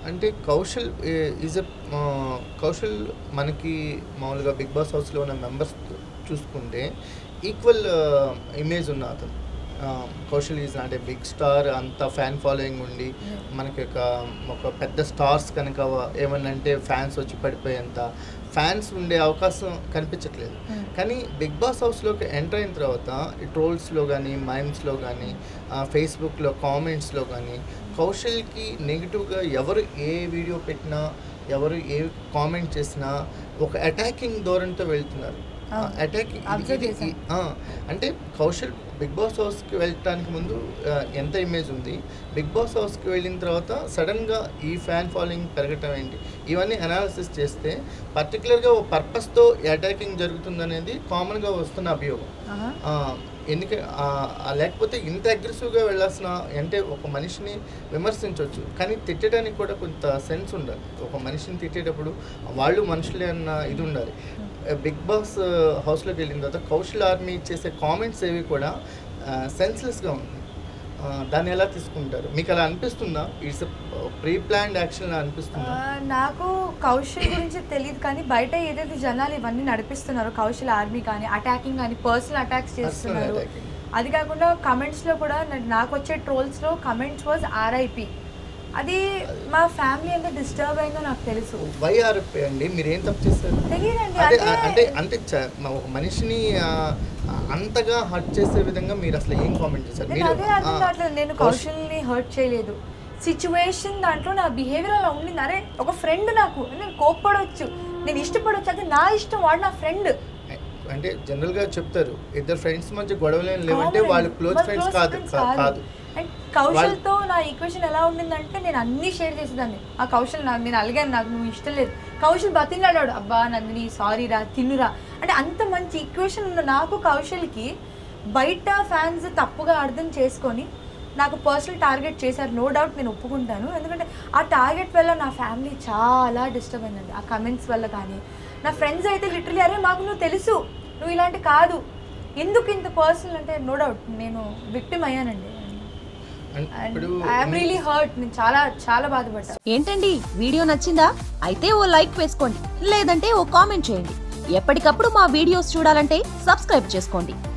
అంటే Kaushal is a Kaushal మనకి మామూలుగా బిగ్ బాస్ హౌస్లో ఉన్న మెంబర్స్ చూసుకుంటే ఈక్వల్ ఇమేజ్ ఉన్న అతను ఆ, Kaushal is not a big star అంత ఫ్యాన్ ఫాలోయింగ్ ఉండి మనకి ఒక ఒక పెద్ద స్టార్స్ కనుక ఏమన్నా అంటే ఫ్యాన్స్ వచ్చి పడిపోయేంత ఫ్యాన్స్ ఉండే అవకాశం కనిపించట్లేదు Hmm. కానీ బిగ్ బాస్ హౌస్లోకి ఎంటర్ అయిన తర్వాత ఈ ట్రోల్స్లో కానీ మైమ్స్లో కానీ ఫేస్బుక్లో కామెంట్స్లో కానీ కౌశల్కి నెగిటివ్గా ఎవరు ఏ వీడియో పెట్టినా ఎవరు ఏ కామెంట్ చేసినా ఒక అటాకింగ్ ధోరణితో వెళ్తున్నారు అవును. అటాకింగ్ Observe చేశాను. అంటే కౌశల్ బిగ్ బాస్ హౌస్కి వెళ్ళటానికి ముందు ఆ, ఎంత ఇమేజ్ ఉంది బిగ్ బాస్ హౌస్కి వెళ్ళిన తర్వాత సడన్గా ఈ ఫ్యాన్ ఫాలోయింగ్ పెరగటం ఏంటి ఇవన్నీ అనాలిసిస్ చేస్తే పర్టికులర్గా ఓ పర్పస్తో అటాకింగ్ జరుగుతుందనేది కామన్గా వస్తున్న అభియోగం ఆహా. ఎందుకంటే లేకపోతే ఇంత అగ్రెసివ్గా వెళ్ళాల్సిన అంటే ఒక మనిషిని విమర్శించవచ్చు కానీ తిట్టడానికి కూడా కొంత సెన్స్ ఉండాలి ఒక మనిషిని తిట్టేటప్పుడు వాళ్ళు మనుషులే అన్న ఇది ఉండాలి బిగ్ బాస్ హౌస్లోకి వెళ్ళిన తర్వాత కౌశల్ ఆర్మీ చేసే కామెంట్స్ ఏవి కూడా సెన్స్లెస్గా ఉంటుంది ఆ, దాన్ని ఎలా తీసుకుంటారు మీకు అలా అనిపిస్తుందా ఇట్స్ ప్రీ ప్లాన్డ్ యాక్షన్ అనిపిస్తుందా ఆ, నాకు కౌశల్ గురించి తెలియదు కానీ బయట ఏదైతే జనాలు ఇవన్నీ నడిపిస్తున్నారో కౌశల్ ఆర్మీ కానీ అటాకింగ్ కానీ పర్సనల్ అటాక్స్ Personal చేస్తున్నారు attacking. అది కాకుండా కమెంట్స్లో కూడా నా- నాకు వచ్చే ట్రోల్స్లో కమెంట్స్ వాజ్ ఆర్ఐపి అది మా ఫ్యామిలీ ఎంత డిస్టర్బ్ అయిందో నాకు తెలుసు వైఆర్పి అండి మీరు ఏం తప్పు చేశారు తెలియదండి అంటే అంటే అంటే అంటే చ- మ- ఒక మనిషిని ఆ, అంతగా హర్ట్ చేసే విధంగా మీరు అసలు ఏం కామెంట్ చేశారు నేను అదే అర్థం కావట్లేదు నేను కౌశల్ని హర్ట్ చేయలేదు సిచ్యువేషన్ దాంట్లో నా బిహేవియర్ అలా ఉండింది అరే ఒక ఫ్రెండ్ నాకు నేను కోప్పడవచ్చు నేను ఇష్టపడవచ్చు అది నా ఇష్టం వాడు నా ఫ్రెండ్ అంటే జనరల్ గా చెప్తారు ఇద్దరు ఫ్రెండ్స్ మధ్య గొడవలు ఏం లేవంటే వాళ్ళు క్లోజ్ ఫ్రెండ్స్ కాదు కా- కాదు అండ్ కౌశల్తో నా ఈక్వేషన్ ఎలా ఉండిందంటే నేను అన్ని షేర్ చేసేదాన్ని ఆ కౌశల్ నాకు నేను అలిగాను నాకు నువ్వు ఇష్టం లేదు కౌశల్ బతిలాడాడు అబ్బా నందిని సారీ రా తిన్నురా అంటే అంత మంచి ఈక్వేషన్ ఉన్న నాకు కౌశల్కి బయట ఫ్యాన్స్ తప్పుగా అర్థం చేసుకొని నాకు పర్సనల్ టార్గెట్ చేశారు నో డౌట్ నేను ఒప్పుకుంటాను ఎందుకంటే ఆ టార్గెట్ వల్ల నా ఫ్యామిలీ చాలా డిస్టర్బ్ అయిందండి ఆ కమెంట్స్ వల్ల కానీ నా ఫ్రెండ్స్ అయితే లిటరలీ అరే మాకు నువ్వు తెలుసు నువ్వు ఇలాంటి కాదు ఎందుకు ఇంత పర్సనల్ అంటే నో డౌట్ నేను విక్టిమ్ అయ్యానండి అండ్ ఇప్పుడు ఐఎమ్ రియలీ హర్ట్ నేను చాలా చాలా బాధపడ్డా ఏంటండి వీడియో నచ్చిందా అయితే ఓ లైక్ వేసుకోండి లేదంటే ఓ కామెంట్ చేయండి ఎప్పటికప్పుడు మా వీడియోస్ చూడాలంటే సబ్స్క్రైబ్ చేసుకోండి